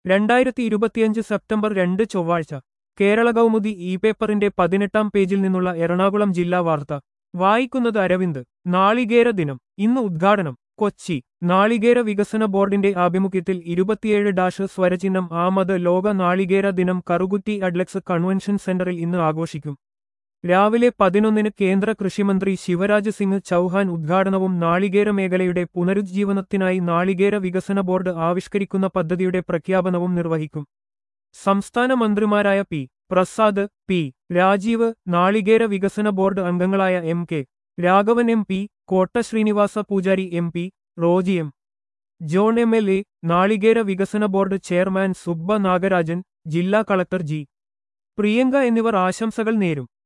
രണ്ടായിരത്തി ഇരുപത്തിയഞ്ച് സെപ്റ്റംബർ രണ്ട് ചൊവ്വാഴ്ച കേരള കൗമുദി ഇ പേപ്പറിന്റെ പതിനെട്ടാം പേജിൽ നിന്നുള്ള എറണാകുളം ജില്ലാ വാർത്ത വായിക്കുന്നത് അരവിന്ദ് നാളികേര ദിനം ഇന്ന് ഉദ്ഘാടനം കൊച്ചി നാളികേര വികസന ബോർഡിന്റെ ആഭിമുഖ്യത്തിൽ ഇരുപത്തിയേഴ് ഡാഷ് സ്വരചിഹ്നം ആമത് ലോക നാളികേര ദിനം കറുകുറ്റി അഡ്ലക്സ് കൺവെൻഷൻ സെന്ററിൽ ഇന്ന് ആഘോഷിക്കും രാവിലെ പതിനൊന്നിന് കേന്ദ്ര കൃഷിമന്ത്രി ശിവരാജ് സിംഗ് ചൌഹാൻ ഉദ്ഘാടനവും നാളികേര മേഖലയുടെ പുനരുജ്ജീവനത്തിനായി നാളികേര വികസന ബോർഡ് ആവിഷ്കരിക്കുന്ന പദ്ധതിയുടെ പ്രഖ്യാപനവും നിർവഹിക്കും സംസ്ഥാന മന്ത്രിമാരായ പി പ്രസാദ് പി രാജീവ് നാളികേര വികസന ബോർഡ് അംഗങ്ങളായ M K Raghavan M P Kota Srinivasa Poojari M P Roji M John M L A നാളികേര വികസന ബോർഡ് ചെയർമാൻ സുബ്ബ നാഗരാജൻ ജില്ലാ കളക്ടർ ജി പ്രിയങ്ക എന്നിവർ ആശംസകൾ നേരും